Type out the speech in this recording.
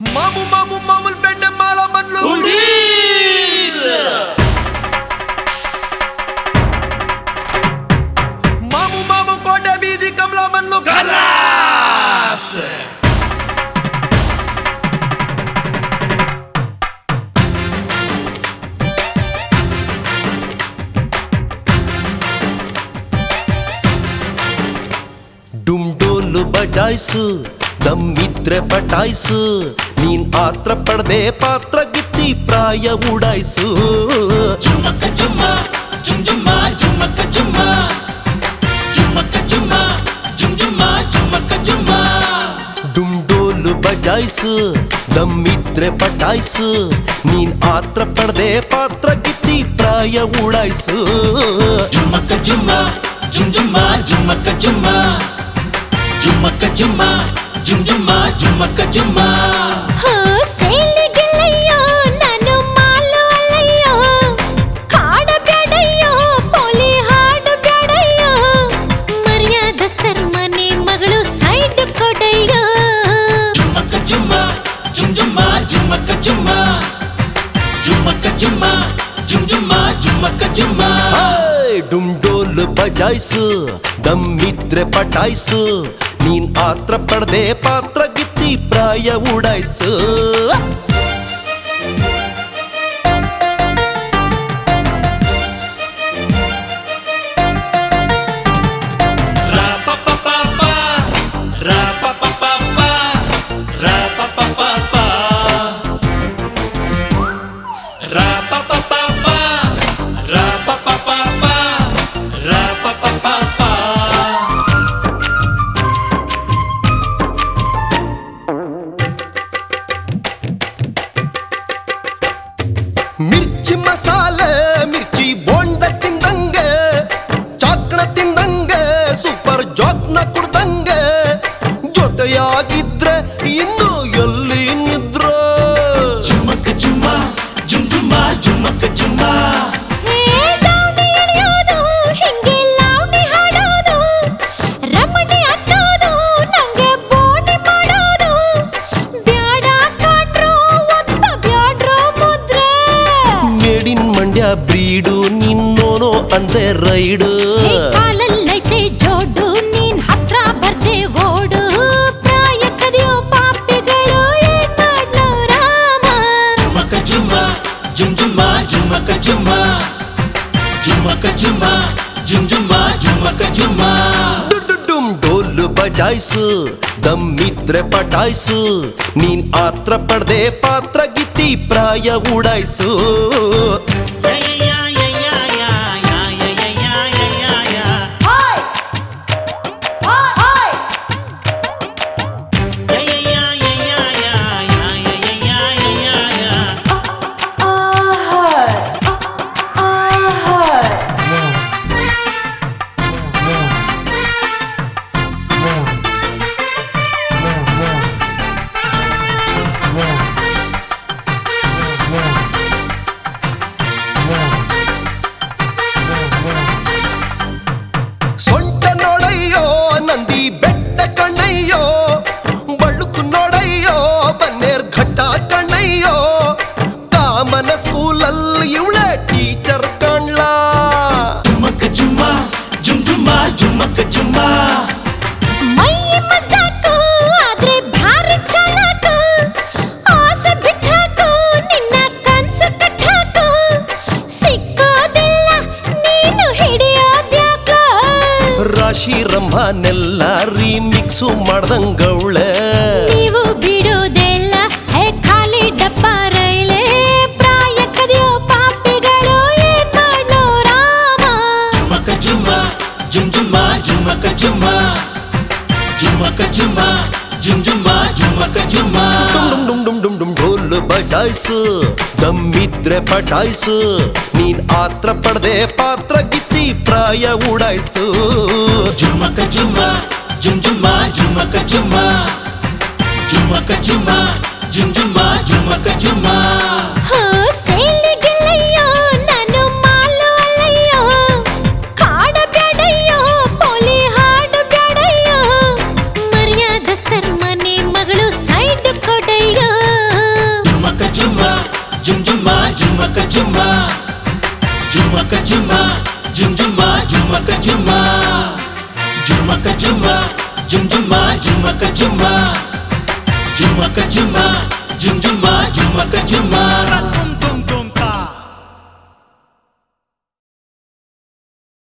ಮಾಮು ಮಾಮು ಮಾಮೂಲ್ ಪೇಟೆ ಮಾಲ ಬದ್ಲು ಮಾಮು ಮಾಮು ಕೋಟೆ ಬೀದಿ ಕಮಲ ಬಂದ್ಲು ಡುಮ್ ಡೋಲು ಬಜಾಯ್ಸು ದಮ್ಮಿದ್ರೆ ಪಟಾಯ್ಸು ನೀನ್ ಆತ್ರ ಪಡ್ದೆ ಪಾತ್ರ ಗಿತ್ತಿ ಪ್ರಾಯ ಉಡಾಯ್ಸು ಜುಮಕ ಜುಮ್ಮ ಜುಮ್ ಜುಮ್ಮ ಜುಮಕ ಜುಮ್ಮ ಜುಮಕ ಜುಮ್ಮ ಜುಮ್ ಜುಮ್ಮ ಜುಮಕ ಜುಮ್ಮ ಡುಮ್ ಡೋಲು ಬಜಾಯ್ಸು ದಮ್ಮಿದ್ರೆ ಪಟಾಯ್ಸು ನೀನ್ ಆತ್ರ ಪಡ್ದೆ ಪಾತ್ರ ಗಿತ್ತಿ ಪ್ರಾಯ ಉಡಾಯ್ಸು ಜುಮಕ ಜುಮ್ಮ ಜುಮ್ ಜುಮ್ಮ ಜುಮಕ ಜುಮ್ಮ ಜುಮಕ ಜುಮ್ಮ ಜುಮ್ ಜುಮ್ಮ ಜುಮಕ ಜುಮ್ಮ ಹೋ ಸೇಲಿಗೆಲ್ಲಯ್ಯೋ ನಾನು ಮಾಲು ಅಲ್ಲಯ್ಯೋ ಹಾಡ ಬ್ಯಾಡಯ್ಯೋ ಪೋಲಿ ಹಾಡ ಬ್ಯಾಡಯ್ಯೋ ಮರ್ಯಾದಸ್ಥರ್ ಮನೆ ಮಗಳು ಸೈಡ್ ಕೊಡಯ್ಯೋ ಜುಮಕ ಜುಮ್ಮ ಜುಮ್ ಜುಮ್ಮ ಜುಮಕ ಜುಮ್ಮ ಜುಮಕ ಜುಮ್ಮ ಜುಮ್ ಜುಮ್ಮ ಜುಮಕ ಜುಮ್ಮ ಹಾಯ್ ಡುಮ್ ಡೋಲು ಬಜಾಯ್ಸು ದಮ್ಮಿದ್ರೆ ಪಟಾಯ್ಸು ನೀನ್ ಆತ್ರ ಪಡ್ದೆ ಪಾತ್ರ ಗಿತ್ತಿ ಪ್ರಾಯ ಉಡಾಯ್ಸು Ra-pa-pa-pa-pa, ra-pa-pa-pa-pa, ra-pa-pa-pa-pa. Ra-pa-pa-pa-pa, ra-pa-pa-pa-pa, ra-pa-pa-pa-pa. ಮಿರ್ಚಿ ಮಸಾಲೆ ಮಿರ್ಚಿ ಬೋಂಡ ತಿಂದಂಗೆ ಚಾಕ್ಣ ತಿಂದಂಗೆ ಸೂಪರ್ ಜಾಕ್ನ ಕುಡ್ದಂಗೆ ಜೊತೆಯಾಗಿದ್ರೆ ಇನ್ನು ಎಲ್ಲಿ ನಿದ್ರ ಜುಮಕ ಜುಮ, ಜುಮ್ ಜುಮ, ಜುಮಕ ಜುಮ. ಹೇ ದಾವಣಿ ಎಳೆಯೋದು ಹಿಂಗೆ ಲಾವಣಿ ಹಾಡೋದು ರಮಣಿ ಅನ್ನೋದು ನಂಗೆ ಬೋಣಿ ಮಾಡೋದು ಬ್ಯಾಡ ಕಾಡ್ರೋ ಒತ್ತ ಬ್ಯಾಡ್ರೋ ಮುದ್ರೆ ಮೇಡಿನ್ ಮಂಡ್ಯ ಬ್ರೀಡು ನಿನ್ನೋನೋ ಅಂದ್ರೆ ರೈಡು ಹೇ ಕಾಲಲ್ಲೈತೆ ಜೋಡು ನೀನ್ ಹತ್ರ ಬರ್ದೆ ಓಡು ಪ್ರಾಯ ಕದಿಯೋ ಪಾಪಿಗಳು ಏನ್ ಮಾಡ್ಲೋ ರಾಮ ಜುಮಕ ಜುಮ, ಜುಮ್ ಜುಮ, ಜುಮಕ ಜುಮ. ಜುಮಕ ಜುಮ, ಜುಮ್ ಜುಮ, ಜುಮಕ ಜುಮ. ಡುಮ್ ಡೋಲು ಬಜಾಯ್ಸು ದಮ್ಮಿದ್ರೆ ಪಟಾಯ್ಸು ನೀನ್ ಆತ್ರ ಪಡ್ದೆ ಪಾತ್ರ ಗಿತ್ತಿ ಪ್ರಾಯ ಉಡಾಯ್ಸು ಸೊಂಟ ನೋಡಯ್ಯೋ ನಂದಿ ಬೆಟ್ಟ ಕಣ್ಣಯ್ಯೋ ಬಳುಕು ನೋಡಯ್ಯೋ ಬನ್ನೇರ್ ಘಟ್ಟ ಕಣ್ಣಯ್ಯೋ ಕಾಮನ ಸ್ಕೂಲಲ್ಲಿ ಇವಳೆ ಟೀಚರ್ ಕಣ್ಲಾ ಜುಮಕ ಜುಮ, ಜುಮ್ ಜುಮ, ಜುಮಕ ಜುಮ. ಮೈ ಮಸಾಕು ಆದ್ರೆ ಭಾರಿ ಚಾಲಾಕು ಆಸೆ ಬಿಟ್ಟಾಕು ನಿನ್ನ ಕನ್ಸು ಕಟ್ಟಾಕು ಸಿಕ್ಕೋದಿಲ್ಲ ನೀನು ಹಿಡಿಯೋದ್ಯಾಕ ರಾಶಿ ರಂಭನೆಲ್ಲ ರೀಮಿಕ್ಸು ಮಾಡ್ದಂಗವಳೆ ನೀವು ಬಿಡೋದೆಲ್ಲ ಹೇ ಖಾಲಿ ಡಬ್ಬ ರೈಲೆ ಪ್ರಾಯ ಕದಿಯೋ ಪಾಪಿಗಳು ಏನ್ ಮಾಡ್ಲೋ ರಾಮ ಜುಮಕ ಜುಮ, ಜುಮ್ ಜುಮ, ಜುಮಕ ಜುಮ. ಜುಮಕ ಜುಮ, ಜುಮ್ ಜುಮ, ಜುಮಕ ಜುಮ. ಡುಮ್ ಡುಮ್ ಡುಮ್ ಡುಮ್ ಡುಮ್ ಢೋಲ್ ಬಜಾಯ್ಸು ದಮ್ಮಿದ್ರೆ ಪಟಾಯ್ಸು ನೀನ್ ಆತ್ರ ಪಡ್ದೆ ಪಾತ್ರ ಗಿತ್ತಿ ಪ್ರಾಯ ಉಡಾಯ್ಸು ಜುಮಕ ಜುಮ, ಜುಮ್ ಜುಮ, ಜುಮಕ ಜುಮ. ಜುಮಕ ಜುಮ, ಜುಮ್ ಜುಮ, ಜುಮಕ ಜುಮ. ಹೋ ಸೇಲಿಗೆಲ್ಲಯ್ಯೋ ನಾನು ಮಾಲು ಅಲ್ಲಯ್ಯೋ ಕಾಡ ಬ್ಯಾಡಯ್ಯೋ ಪೋಲಿ ಹಾಡ ಬ್ಯಾಡಯ್ಯೋ ಮರ್ಯಾದಸ್ಥರ್ ಮನೆ ಮಗಳು ಸೈಡ್ ಕೊಡಯ್ಯೋ ಜುಮ್ಮ ಜುಮಕ ಜುಮ್ಮ ಜುಮಕ ಜುಮ್ಮ ಜುಮ್ ಜುಮ್ಮ ಜುಮಕ ಜುಮ್ಮ ಜುಮಕ ಜುಮ್ಮ ಜುಮ್ ಜುಮ್ಮ ಜುಮಕ ಜುಮ್ಮ ಜುಮಕ ಜುಮ್ಮ ಜುಮ್ ಜುಮ್ಮ ಜುಮಕ ಜುಮ್ಮ